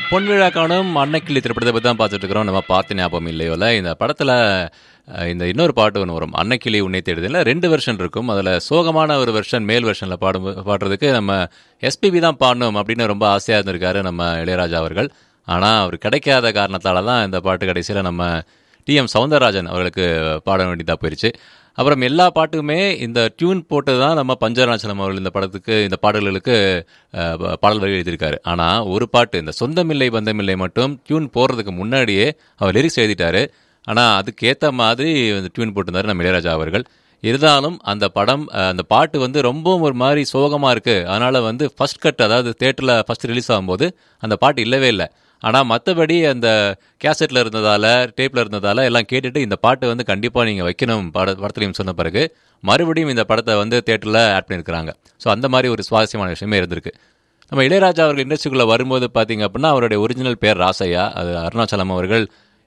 பொன்விழா காணும் அன்னைக்கிளி திரைப்படத்தை பற்றி தான் பார்த்துட்டு இருக்கிறோம் நம்ம பார்த்து ஞாபகம் இல்லையோல இந்த படத்தில் அஹ், இந்த இன்னொரு பாட்டு ஒன்று வரும் அன்னைக்கிளி உன்னை தேடுதல ரெண்டு வெர்ஷன் இருக்கும் அதில் சோகமான ஒரு வெர்ஷன் மேல் வெர்ஷனில் பாடும் பாடுறதுக்கு நம்ம எஸ்பிபி தான் பாடணும் அப்படின்னு ரொம்ப ஆசையாக இருந்திருக்காரு நம்ம இளையராஜா அவர்கள் ஆனால் அவர் கிடைக்காத காரணத்தால தான் இந்த பாட்டு கடைசியில் நம்ம டிஎம் சவுந்தரராஜன் அவர்களுக்கு பாட வேண்டியதாக போயிடுச்சு அப்புறம் எல்லா பாட்டுமே இந்த டியூன் போட்டு தான் நம்ம பஞ்சராச்சலம் அவர்கள் இந்த படத்துக்கு இந்த பாடல்களுக்கு அஹ், ப- பாடல் வரி எழுதியிருக்காரு ஆனால் ஒரு பாட்டு இந்த சொந்தமில்லை பந்தமில்லை மட்டும் டியூன் போடுறதுக்கு முன்னாடியே அவர் லிரிக்ஸ் எழுதிட்டாரு ஆனால் அதுக்கு ஏற்ற மாதிரி இந்த டியூன் போட்டிருந்தாரு நம்ம இளையராஜா அவர்கள் இருந்தாலும் அந்த படம் அஹ், அந்த பாட்டு வந்து ரொம்பவும் ஒரு மாதிரி சோகமாக இருக்குது அதனால் வந்து ஃபர்ஸ்ட் கட் அதாவது தேட்டரில் ஃபர்ஸ்ட் ரிலீஸ் ஆகும்போது அந்த பாட்டு இல்லவே இல்லை ஆனால் மற்றபடி அந்த கேசட்டில் இருந்ததால் டேப்பில் இருந்ததால் எல்லாம் கேட்டுட்டு இந்த பாட்டு வந்து கண்டிப்பாக நீங்கள் வைக்கணும் பட படத்துலையும் சொன்ன பிறகு மறுபடியும் இந்த படத்தை வந்து தேட்டரில் ஆட் பண்ணியிருக்கிறாங்க ஸோ அந்த மாதிரி ஒரு சுவாரஸ்யமான விஷயமே இருந்திருக்கு நம்ம இளையராஜா அவர்கள் இண்டஸ்ட்ரிக்குள்ளே வரும்போது பார்த்தீங்க அப்படின்னா அவருடைய ஒரிஜினல் பேர் ராசையா அது அருணாச்சலம் அவர்கள்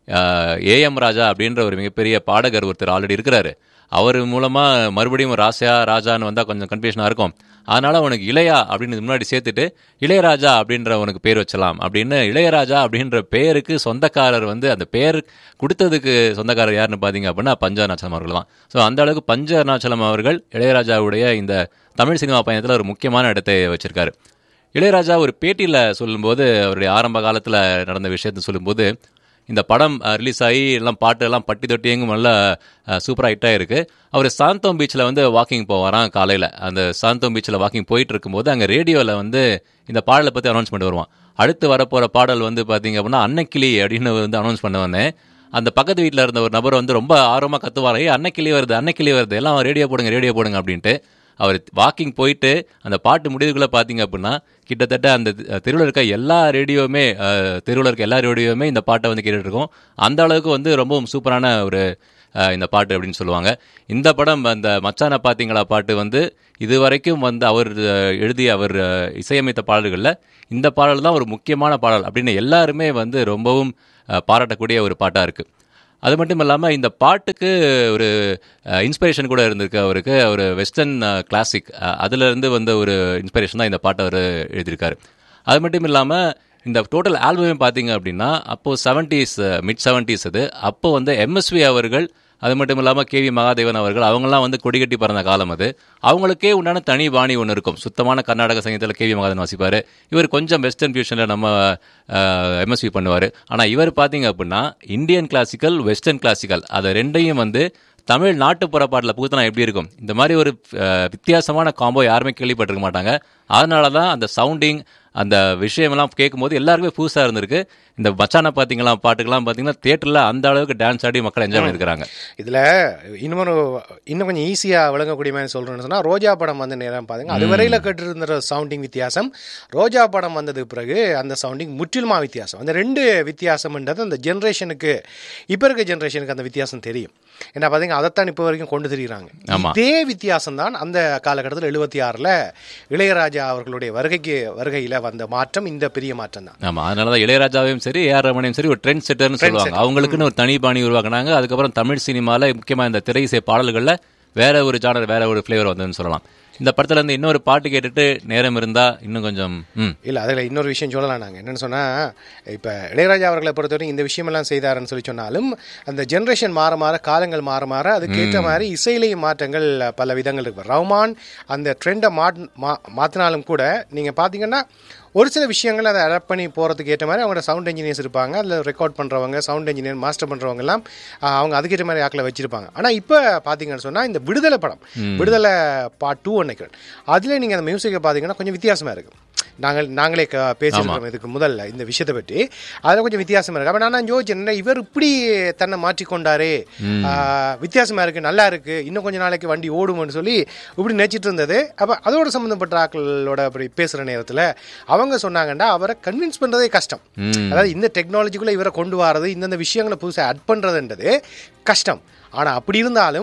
ஏஎம் ராஜா அப்படின்ற ஒரு மிகப்பெரிய பாடகர் ஒருத்தர் ஆல்ரெடி இருக்கிறாரு அவர் மூலமாக மறுபடியும் ராசையா ராஜான்னு வந்தால் கொஞ்சம் கன்ஃபியூஷனாக இருக்கும் அதனால் உனக்கு இளையா அப்படின்னு முன்னாடி சேர்த்துட்டு இளையராஜா அப்படின்ற உனக்கு பேர் வச்சலாம் அப்படின்னு இளையராஜா அப்படின்ற பேருக்கு சொந்தக்காரர் வந்து அந்த பேர் கொடுத்ததுக்கு சொந்தக்காரர் யாருன்னு பார்த்தீங்க அப்படின்னா பஞ்ச அருணாச்சலம் அவர்கள் தான் ஸோ அந்த அளவுக்கு பஞ்ச அருணாச்சலம் அவர்கள் இளையராஜாவுடைய இந்த தமிழ் சினிமா பயணத்தில் ஒரு முக்கியமான இடத்தை வச்சிருக்காரு இளையராஜா ஒரு பேட்டியில் சொல்லும்போது அவருடைய ஆரம்ப காலத்தில் நடந்த விஷயத்தை சொல்லும்போது இந்த படம் ரிலீஸ் ஆகி எல்லாம் பாட்டு எல்லாம் பட்டி தொட்டி எங்கும் நல்லா சூப்பராக ஹிட்டாக இருக்குது அவர் சாந்தோம் பீச்சில் வந்து வாக்கிங் போவாராம் காலையில் அந்த சாந்தோம் பீச்சில் வாக்கிங் போயிட்டு இருக்கும்போது அங்கே ரேடியோவில் வந்து இந்த பாடலை பற்றி அனௌன்ஸ்மெண்ட் வருவான் அடுத்து வரப்போகிற பாடல் வந்து பார்த்தீங்க அப்படின்னா அன்னைக்கிளி அப்படின்னு வந்து அனௌன்ஸ் பண்ண உடனே அந்த பக்கத்து வீட்டில் இருந்த ஒரு நபர் வந்து ரொம்ப ஆர்வமாக கத்துவார் ஏய் அன்னைக்கிளி வருது அன்னைக்கிளி வருது எல்லாம் ரேடியோ போடுங்க ரேடியோ போடுங்க அப்படின்ட்டு அவர் வாக்கிங் போயிட்டு அந்த பாட்டு முடிவுக்குள்ளே பார்த்தீங்க அப்படின்னா கிட்டத்தட்ட அந்த தெருவில் இருக்க எல்லா ரேடியோவுமே தெருவில் இருக்க எல்லா ரேடியோவுமே இந்த பாட்டை வந்து கேட்டுட்டு இருக்கோம் அந்த அளவுக்கு வந்து ரொம்பவும் சூப்பரான ஒரு அஹ், இந்த பாட்டு அப்படின்னு சொல்லுவாங்க இந்த படம் அந்த மச்சான பாத்தீங்களா பாட்டு வந்து இது வரைக்கும் வந்து அவர் அஹ், எழுதிய அவர் அஹ், இசையமைத்த பாடல்களில் இந்த பாடல் தான் ஒரு முக்கியமான பாடல் அப்படின்னு எல்லாருமே வந்து ரொம்பவும் அஹ், பாராட்டக்கூடிய ஒரு பாட்டாக இருக்குது அது மட்டும் இல்லாமல் இந்த பாட்டுக்கு ஒரு இன்ஸ்பிரேஷன் கூட இருந்திருக்கு அவருக்கு ஒரு வெஸ்டர்ன் கிளாசிக் அதுலேருந்து வந்த ஒரு இன்ஸ்பிரேஷன் தான் இந்த பாட்டை அவர் எழுதியிருக்காரு அது மட்டும் இல்லாமல் இந்த டோட்டல் ஆல்பமே பார்த்தீங்க அப்படின்னா அப்போது செவன்ட்டீஸ் மிட் செவன்ட்டீஸ் அது அப்போ வந்து எம்எஸ்வி அவர்கள் அது மட்டும் இல்லாமல் கேவி மகாதேவன் அவர்கள் அவங்கெல்லாம் வந்து கொடிகட்டி பறந்த காலம் அது அவங்களுக்கே உண்டான தனி பாணி ஒன்று இருக்கும் சுத்தமான கர்நாடக சங்கீதத்தில் கேவி மகாதேவன் வாசிப்பார் இவர் கொஞ்சம் வெஸ்டர்ன் ஃபியூஷனில் நம்ம எம்எஸ்வி பண்ணுவார் ஆனால் இவர் பார்த்தீங்க அப்படின்னா இந்தியன் கிளாசிக்கல் வெஸ்டர்ன் கிளாசிக்கல் அதை ரெண்டையும் வந்து தமிழ் நாட்டுப்புற பாட்டில் புகுத்தினா எப்படி இருக்கும் இந்த மாதிரி ஒரு அஹ், வித்தியாசமான காம்போ யாருமே கேள்விப்பட்டிருக்க மாட்டாங்க அதனால தான் அந்த சவுண்டிங் அந்த விஷயமெல்லாம் கேட்கும்போது எல்லாருக்குமே புதுசாக இருந்திருக்கு இந்த மச்சான பார்த்தீங்களா பாட்டுக்கெல்லாம் பார்த்தீங்கன்னா தேட்டரில் அந்த அளவுக்கு டான்ஸ் ஆடி மக்கள் என்ஜாய் பண்ணியிருக்கிறாங்க இதில் இன்னொரு இன்னும் கொஞ்சம் ஈஸியாக விளங்கக்கூடிய மாதிரி சொல்கிறேன்னு சொன்னால் ரோஜா படம் வந்து நேரம் பாருங்க அது வரையில் கேட்டிருந்த சவுண்டிங் வித்தியாசம் ரோஜா படம் வந்ததுக்கு பிறகு அந்த சவுண்டிங் முற்றிலுமா வித்தியாசம் அந்த ரெண்டு வித்தியாசம்ன்றது அந்த ஜென்ரேஷனுக்கு இப்போ இருக்க ஜென்ரேஷனுக்கு அந்த வித்தியாசம் தெரியும் ஏன்னா பார்த்தீங்க அதைத்தான் இப்போ வரைக்கும் கொண்டு திரிகிறாங்க ஆமா. இதே வித்தியாசம் தான் அந்த காலகட்டத்தில் எழுபத்தி ஆறில் இளையராஜா அவர்களுடைய வருகைக்கு வருகையில் வந்த மாற்றம் இந்த பெரிய மாற்றம் தான் ஆமா அதனால தான் இளையராஜாவையும் சரி ஏஆர் ரமணையும் சரி ஒரு ட்ரெண்ட் செட்டர்னு சொல்லுவாங்க அவங்களுக்குன்னு ஒரு தனி பாணி உருவாக்குனாங்க அதுக்கப்புறம் தமிழ் சினிமால முக்கியமா இந்த திரை இசை பாடல்கள்ல வேற ஒரு ஜானர் வேற ஒரு ஃப்ளேவர் வந்ததுன்னு சொல்லலாம் இந்த படத்துல இருந்து இன்னொரு பாட்டு கேட்டுட்டு நேரம் இருந்தா இன்னும் கொஞ்சம் ம் இல்லை அதில் இன்னொரு விஷயம் சொல்லலாம் நாங்கள் என்னென்னு சொன்னால் இப்போ இளையராஜா அவர்களை பொறுத்தவரை இந்த விஷயமெல்லாம் செய்தாருன்னு சொல்லி சொன்னாலும் அந்த ஜென்ரேஷன் மாற மாற காலங்கள் மாற மாற அதுக்கேற்ற மாதிரி இசையிலையும் மாற்றங்கள் பல விதங்கள் இருக்கு ரஹ்மான் அந்த ட்ரெண்டை மாட் மா மாற்றினாலும் கூட நீங்கள் பார்த்தீங்கன்னா ஒரு சில விஷயங்கள் அதை அடாப்ட் பண்ணி போகிறதுக்கு ஏற்ற மாதிரி அவங்களோட சவுண்ட் இன்ஜினியர்ஸ் இருப்பாங்க அதில் ரெக்கார்ட் பண்ணுறவங்க சவுண்ட் இன்ஜினியர் மாஸ்டர் பண்ணுறவங்க எல்லாம் ஆஹ், அவங்க அதுக்கேற்ற மாதிரி ஆக்களை வச்சிருப்பாங்க ஆனால் இப்போ பார்த்தீங்கன்னு சொன்னால் இந்த விடுதலை படம் விடுதலை பார்ட் டூ நினைக்கிறேன் அதில் நீங்கள் அந்த மியூசிக்கை பார்த்தீங்கன்னா கொஞ்சம் வித்தியாசமாக இருக்கும் நாங்கள் நாங்களே க- பேசியிருக்கோம் இதுக்கு முதல்ல இந்த விஷயத்தை பற்றி அதில் கொஞ்சம் வித்தியாசமா இருக்கு அப்போ நான் யோசிச்சேன் என்ன இவர் இப்படி தன்னை மாற்றிக்கொண்டாரே ஆஹ், வித்தியாசமா இருக்கு நல்லா இருக்கு இன்னும் கொஞ்ச நாளைக்கு வண்டி ஓடும்னு சொல்லி இப்படி நினைச்சிட்டு இருந்தது அப்போ அதோட சம்மந்தப்பட்ட ஆட்களோட அப்படி பேசுகிற நேரத்தில் அவங்க சொன்னாங்கன்னா அவரை கன்வின்ஸ் பண்ணுறதே கஷ்டம் அதாவது இந்த டெக்னாலஜிக்குள்ளே இவரை கொண்டு வரது இந்தந்த விஷயங்களை புதுசாக அட் பண்ணுறதுன்றது கஷ்டம் ஆனால் அப்படி இருந்தாலும்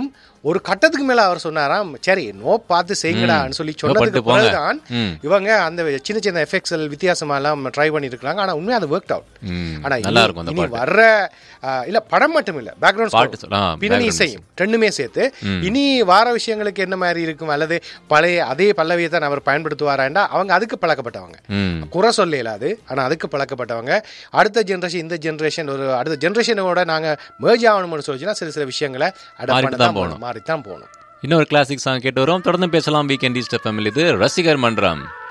ஒரு கட்டத்துக்கு மேல அவர் சொன்னாராம் சரி நோ பார்த்து செய்யுங்கடான்னு சொல்லி சொன்னதுக்கு பட்டு போங்க. பிறகுதான் ம். இவங்க அந்த சின்ன சின்ன எஃபெக்ட்ஸ் வித்தியாசமா எல்லாம் ட்ரை பண்ணிருக்காங்க ஆனா உண்மையா அது ஒர்க் அவுட் ம், ஆனா நல்லா இனி- இருக்கும் அந்த இனி பாட்டு வர்ற ஆ, இல்ல படம் மட்டும் இல்ல பேக்ரவுண்ட் பாட்டு சொல்- ஆ, பின்னணி background இசையும் ரெண்டுமே சேர்த்து இனி வார விஷயங்களுக்கு என்ன மாதிரி இருக்கும் அல்லது பழைய அதே பல்லவியை தான் அவர் பயன்படுத்துவாராண்டா அவங்க அதுக்கு பழக்கப்பட்டவங்க ம் குறை சொல்ல இயலாது ஆனா அதுக்கு பழக்கப்பட்டவங்க அடுத்த ஜென்ரேஷன் இந்த ஜென்ரேஷன் ஒரு அடுத்த ஜென்ரேஷனோட நாங்க மேர்ஜ் ஆகணும்னு சொல்லிச்சுன்னா சில சில விஷயங்களை அடாப்ட் மாறிட்டு பண்ண தான் தான் போகணும் மாறி தான் போகணும் இன்னொரு கிளாசிக் சாங் கேட்டு வரோம் தொடர்ந்து பேசலாம் வீக்கெண்ட் ஈஸ்ட் ஃபேமிலி இது ரசிகர் மன்றம்